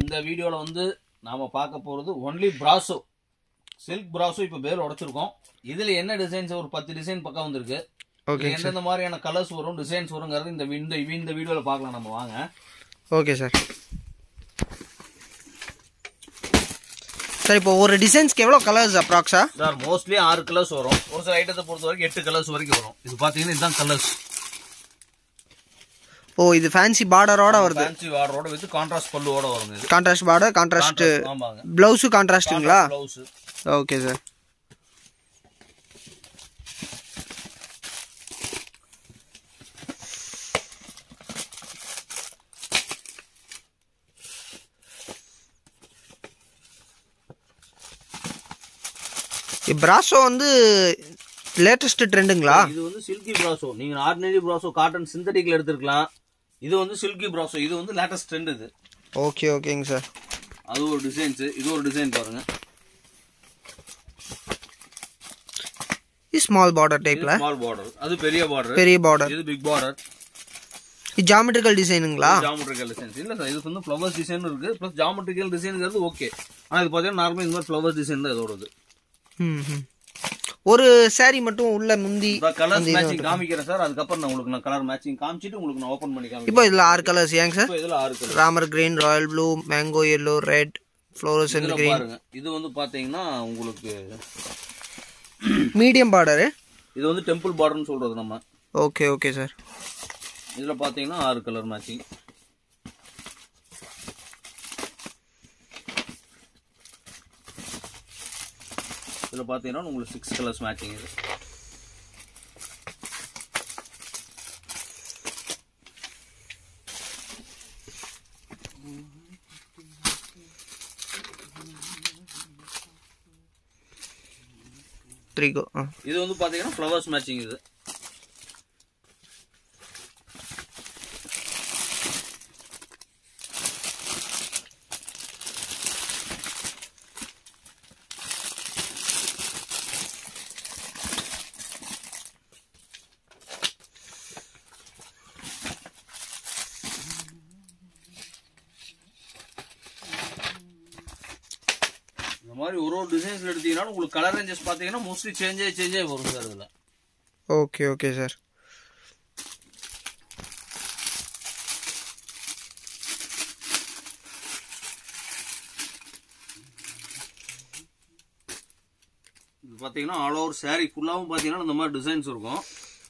இந்த வீடியோல வந்து நாம பார்க்க போறது ஒன்லி பிராசோ சில்க் பிராசோ இப்ப பேர் உடைச்சிருக்கோம் இதுல என்ன டிசைன்ஸ் ஒரு பத்து டிசைன் பக்கம் வந்திருக்கு ஓகே இதுல எந்தெந்த மாதிரியான கலர்ஸ் வரும் டிசைன்ஸ் வருங்கிறது இந்த இந்த இந்த வீடியோல பார்க்கலாம் நம்ம வாங்க ஓகே சார் சார் இப்போ ஒரு டிசைன்ஸ்க்கு எவ்வளோ கலர்ஸ் அப்ராக்ஸா சார் மோஸ்ட்லி ஆறு கலர்ஸ் வரும் ஒரு சில ஐட்டத்தை பொறுத்த வரைக்கும் எட்டு கலர்ஸ் வரைக்கும் வரும் இது பாத்தீங்கன்னா இதுதான் கலர்ஸ் ஓ இது ஃபேன்சி பார்டரோட வருது ஃபேன்சி வார்டரோட வித் கான்ட்ராஸ்ட் பல்லுவோட வரும் இது கான்ட்ராஸ்ட் பார்டர் கான்ட்ராஸ்ட் ஆமாங்க ப்ளவுஸு கான்ட்ராஸ்ட்டுங்களா பிளவுஸ் ஓகே சார் பிராசோ வந்து லேட்டஸ்ட் ட்ரெண்டுங்களா இது வந்து சில்கி பிராசோ நீங்க ஆர்டினரி பிராசோ காட்டன் சிந்தட்டிக்ல எடுத்துருக்கலாம் இது வந்து சில்கி பிராசோ இது வந்து லேட்டஸ்ட் ட்ரெண்ட் இது ஓகே ஓகேங்க சார் அது ஒரு டிசைன்ஸ் இது ஒரு டிசைன் பாருங்க இது ஸ்மால் பார்டர் டைப்ல ஸ்மால் பார்டர் அது பெரிய பார்டர் பெரிய பார்டர் இது பிக் பார்டர் இது ஜாமெட்ரிக்கல் டிசைனுங்களா ஜாமெட்ரிக்கல் டிசைன்ஸ் இல்ல சார் இது வந்து ஃப்ளவர்ஸ் டிசைன் இருக்கு பிளஸ் ஜாமெட்ரிக்கல் டிசைன்ங்கிறது ஓகே ஆனா இது பாத்தீங்கன்னா நார்மல் இந்த மாதிரி ஃப்ளவர்ஸ் டிசைன் தான் இதோடது ம் ம். ஒரு saree மட்டும் உள்ள முந்தி கலர்ஸ் மேட்சிங் காமிக்கிறேன் சார் அதுக்கப்புறம் நான் உங்களுக்கு நான் கலர் மேட்சிங் காமிச்சிட்டு உங்களுக்கு நான் ஓபன் பண்ணி காமிக்கிறேன் இப்போ இதுல ஆறு கலர்ஸ் ஏங்க சார் இப்போ இதுல ஆறு colour Ramar green royal blue mango yellow red fluorescent இதுல கிரீன் பாருங்க இது வந்து பாத்தீங்கன்னா உங்களுக்கு மீடியம் பார்டரு இது வந்து டெம்பிள் பார்டர்னு சொல்றது நம்ம ஓகே ஓகே சார் இதுல பாத்தீங்கன்னா ஆறு கலர் மேட்சிங் இதுல பாத்தீங்கன்னா உங்களுக்கு சிக்ஸ் கலர்ஸ் மேட்சிங் இது த்ரீ கோ ஆ இது வந்து பாத்தீங்கன்னா ஃப்ளவர்ஸ் மேட்சிங் இது இந்த மாதிரி ஒரு ஒரு டிசைன்ஸ் எடுத்தீங்கன்னா உங்களுக்கு கலர் ரேஞ்சஸ் பாத்தீங்கன்னா மோஸ்ட்லி சேஞ்ச் ஆகி சேஞ்ச் ஆகி வரும் சார் இதுல ஓகே ஓகே சார் இது பாத்தீங்கன்னா ஆல் ஓவர் saree ஃபுல்லாவும் பாத்தீங்கன்னா இந்த மாதிரி டிசைன்ஸ் இருக்கும்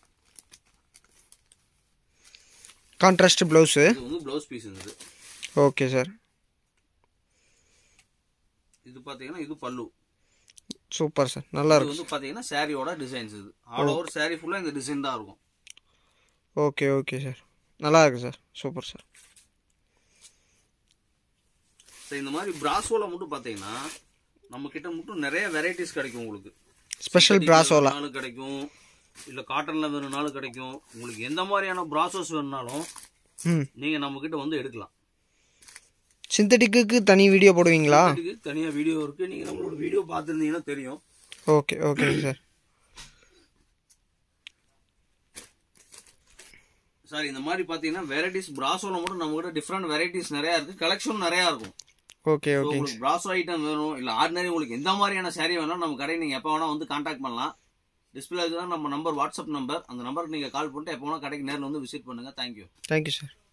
கான்ட்ராஸ்ட் ப்ளவுஸு இது வந்து ப்ளவுஸ் பீஸ் இது ஓகே சார் இது பாத்தீங்கன்னா இது பல்லு சூப்பர் சார் நல்லா இது இருக்கும் வந்து பாத்தீங்கன்னா சாரியோட டிசைன்ஸ் இது ஆல் ஓவர் saree ஃபுல்லா இந்த டிசைன் தான் இருக்கும் ஓகே ஓகே சார் நல்லா இருக்கு சார் சூப்பர் சார் So, இந்த மாதிரி பிராசோல மட்டும் பாத்தீங்கன்னா நம்ம கிட்ட மட்டும் நிறைய வெரைட்டிஸ் கிடைக்கும் உங்களுக்கு ஸ்பெஷல் பிராசோலா வேணும்னாலும் கிடைக்கும் இல்ல காட்டன்ல வேணும்னாலும் கிடைக்கும் உங்களுக்கு எந்த மாதிரியான பிராசோஸ் வேணும்னாலும் ம் நீங்க நம்ம கிட்ட வந்து எடுக்கலாம் சிந்தட்டிக்கு தனி வீடியோ போடுவீங்களா இதுக்கு தனியா வீடியோ இருக்கு நீங்க நம்மளோட வீடியோ பார்த்துருந்தீங்கன்னா தெரியும் ஓகே ஓகே சார் சார் இந்த மாதிரி பாத்தீங்கன்னா வெரைட்டிஸ் பிராசோல மட்டும் நம்ம கிட்ட டிஃப்ரெண்ட் வெரைட்டிஸ் நிறைய இருக்கு கலெக்ஷன் நிறைய இருக்கும் ஓகே So, ஓகே உங்களுக்கு பிராசோ ஐட்டம் வேணும் இல்ல ஆர்டினரி உங்களுக்கு எந்த மாதிரியான saree வேணாலும் நம்ம கடையை நீங்க எப்போ வேணா வந்து கான்டாக்ட் பண்ணலாம் டிஸ்பிளே தான் நம்ம நம்பர் வாட்ஸ்அப் நம்பர் அந்த நம்பருக்கு நீங்க கால் பண்ணிட்டு எப்போ வேணா கடைக்கு நேரில் வந்து விசிட் பண்ணுங்க தேங்க்யூ தேங்க்யூ சார்